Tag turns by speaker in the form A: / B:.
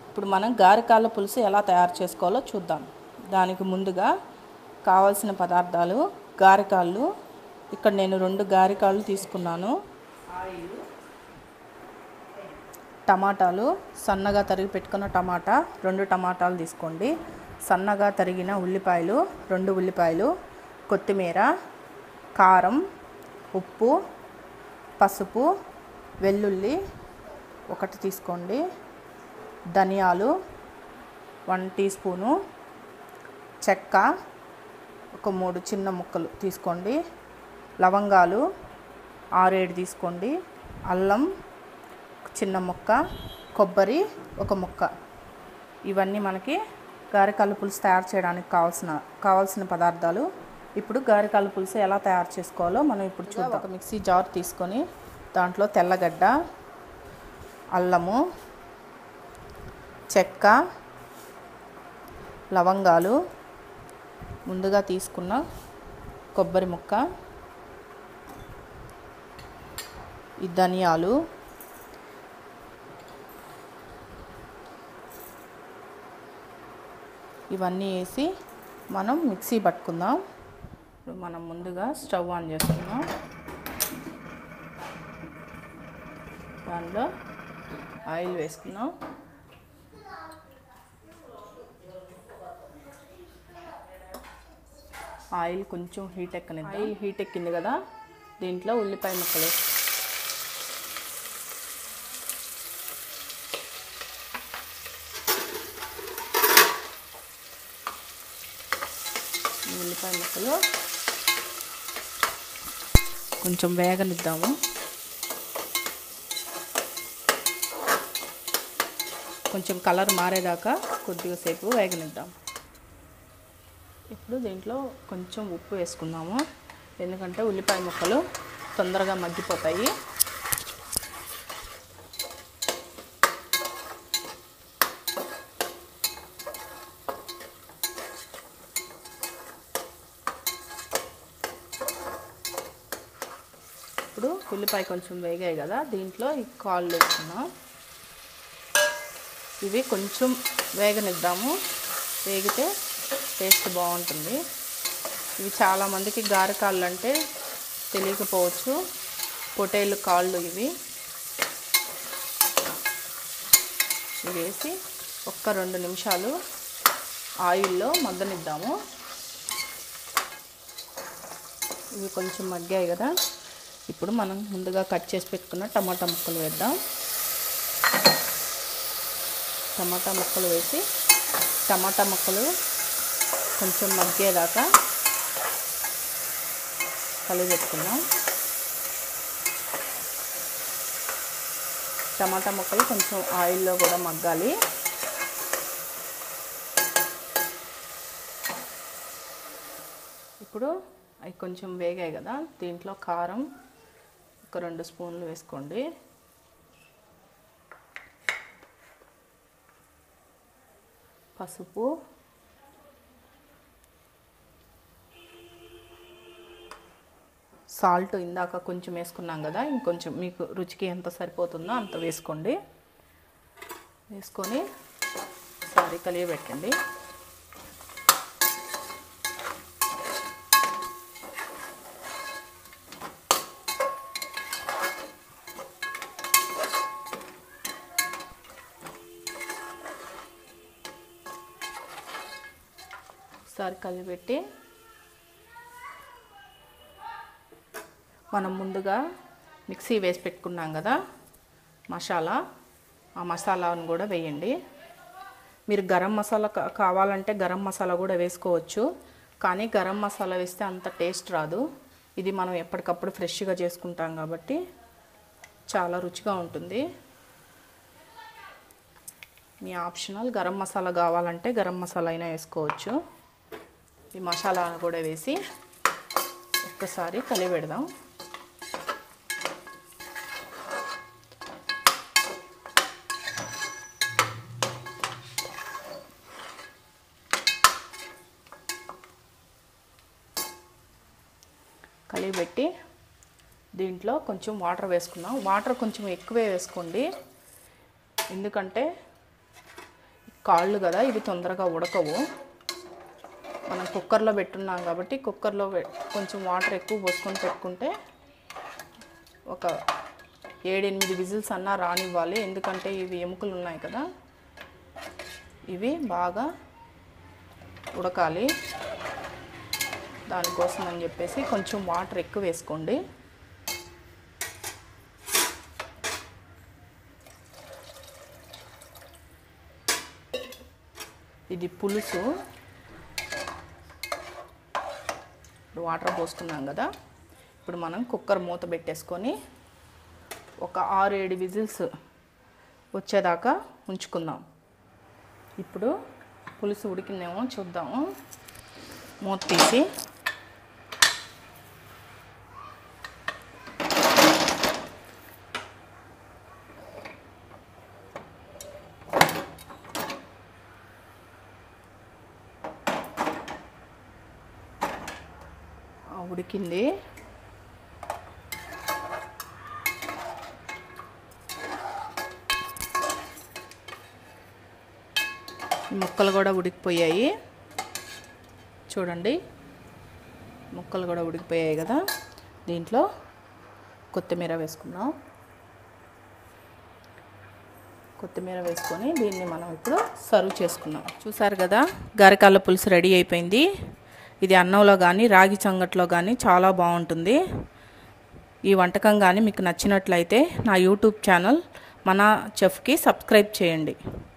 A: ఇప్పుడు మనం గారెకాళ్ళ పులుసు ఎలా తయారు చేసుకోవాలో చూద్దాం దానికి ముందుగా కావాల్సిన పదార్థాలు గారెకాళ్ళు ఇక్కడ నేను రెండు గారెకాళ్ళు తీసుకున్నాను ఆయిల్ టమాటాలు సన్నగా తరిగి పెట్టుకున్న టమాటా రెండు టమాటాలు తీసుకోండి సన్నగా తరిగిన ఉల్లిపాయలు రెండు ఉల్లిపాయలు కొత్తిమీర కారం ఉప్పు పసుపు వెల్లుల్లి ఒకటి తీసుకోండి ధనియాలు వన్ టీ స్పూను చెక్క ఒక మూడు చిన్న ముక్కలు తీసుకోండి లవంగాలు ఆరేడు తీసుకోండి అల్లం చిన్న ముక్క కొబ్బరి ఒక ముక్క ఇవన్నీ మనకి గారెకాళ్ళ పులుసు తయారు చేయడానికి కావాల్సిన కావాల్సిన పదార్థాలు ఇప్పుడు గారెకాళ్ళ పులుసు ఎలా తయారు చేసుకోవాలో మనం ఇప్పుడు చూద్దాం ఒక మిక్సీ జార్ తీసుకొని దాంట్లో తెల్లగడ్డ అల్లము చెక్క లవంగాలు ముందుగా తీసుకున్న కొబ్బరి ముక్క ఈ ధనియాలు ఇవన్నీ వేసి మనం మిక్సీ పట్టుకుందాం ఇప్పుడు మనం ముందుగా స్టవ్ ఆన్ చేసుకుందాం దాంట్లో ఆయిల్ వేసుకుందాం ఆయిల్ కొంచెం హీట్ ఎక్కని ఆయిల్ హీట్ ఎక్కింది కదా దీంట్లో ఉల్లిపాయ ముక్కలు వేసి ఈ ఉల్లిపాయ ముక్కలు కొంచెం వేగనిద్దాము కొంచెం కలర్ మారేదాకా కొద్దిగా సేపు వేగనిద్దాం ఇప్పుడు దీంట్లో కొంచెం ఉప్పు వేసుకుందాము ఎందుకంటే ఉల్లిపాయ ముక్కలు తొందరగా మగ్గిపోతాయి ఇప్పుడు ఉల్లిపాయ కొంచెం వేగాయి కదా దీంట్లో ఈ కాళ్ళు వేసుకుందాం ఇవి కొంచెం వేగనిద్దాము వేగితే టేస్ట్ బాగుంటుంది ఇవి చాలామందికి గారె కాళ్ళు అంటే తెలియకపోవచ్చు పొటేలు కాళ్ళు ఇవి ఇవి వేసి ఒక్క రెండు నిమిషాలు ఆయిల్లో మగ్గనిద్దాము ఇవి కొంచెం మగ్గాయి కదా ఇప్పుడు మనం ముందుగా కట్ చేసి పెట్టుకున్న టమాటా ముక్కలు వేద్దాం టమాటా ముక్కలు వేసి టమాటా ముక్కలు కొంచెం మగ్గేదాకా కలిపెట్టుకుందాం టమాటా ముక్కలు కొంచెం ఆయిల్లో కూడా మగ్గాలి ఇప్పుడు అవి కొంచెం వేగాయి కదా దీంట్లో కారం ఒక రెండు స్పూన్లు వేసుకోండి పసుపు సాల్ట్ ఇందాక కొంచెం వేసుకున్నాం కదా ఇంకొంచెం మీకు రుచికి ఎంత సరిపోతుందో అంత వేసుకోండి వేసుకొని ఒకసారి కలియబెట్టండి ఒకసారి కలిపెట్టి మనం ముందుగా మిక్సీ వేసి పెట్టుకున్నాం కదా మసాలా ఆ మసాలాను కూడా వేయండి మీరు గరం మసాలా కా- కావాలంటే గరం మసాలా కూడా వేసుకోవచ్చు కానీ గరం మసాలా వేస్తే అంత టేస్ట్ రాదు ఇది మనం ఎప్పటికప్పుడు ఫ్రెష్గా చేసుకుంటాం కాబట్టి చాలా రుచిగా ఉంటుంది మీ ఆప్షనల్ గరం మసాలా కావాలంటే గరం మసాలా అయినా వేసుకోవచ్చు ఈ మసాలాను కూడా వేసి ఒక్కసారి కలిపెడదాం కలిపెట్టి దీంట్లో కొంచెం వాటర్ వేసుకుందాం వాటర్ కొంచెం ఎక్కువే వేసుకోండి ఎందుకంటే కాళ్ళు కదా ఇవి తొందరగా ఉడకవు మనం కుక్కర్లో పెట్టున్నాం కాబట్టి కుక్కర్లో పె- కొంచెం వాటర్ ఎక్కువ పోసుకొని పెట్టుకుంటే ఒక ఏడెనిమిది విజిల్స్ అన్నా రానివ్వాలి ఎందుకంటే ఇవి ఎముకలు ఉన్నాయి కదా ఇవి బాగా ఉడకాలి దానికోసం అని చెప్పేసి కొంచెం వాటర్ ఎక్కువ వేసుకోండి ఇది పులుసు ఇప్పుడు వాటర్ పోసుకున్నాం కదా ఇప్పుడు మనం కుక్కర్ మూత పెట్టేసుకొని ఒక ఆరు ఏడు విజిల్స్ వచ్చేదాకా ఉంచుకుందాం ఇప్పుడు పులుసు ఉడికిందేమో చూద్దాము మూత తీసి ఆ, ఉడికింది ఈ ముక్కలు కూడా ఉడికిపోయాయి చూడండి ముక్కలు కూడా ఉడికిపోయాయి కదా దీంట్లో కొత్తిమీర వేసుకుందాం కొత్తిమీర వేసుకొని దీన్ని మనం ఇప్పుడు సర్వ్ చేసుకుందాం చూసారు కదా గారెకాల పులుసు రెడీ అయిపోయింది ఇది అన్నంలో కానీ రాగి సంగట్లో కానీ చాలా బాగుంటుంది ఈ వంటకం కానీ మీకు నచ్చినట్లయితే నా యూట్యూబ్ ఛానల్ మన చెఫ్కి సబ్స్క్రైబ్ చేయండి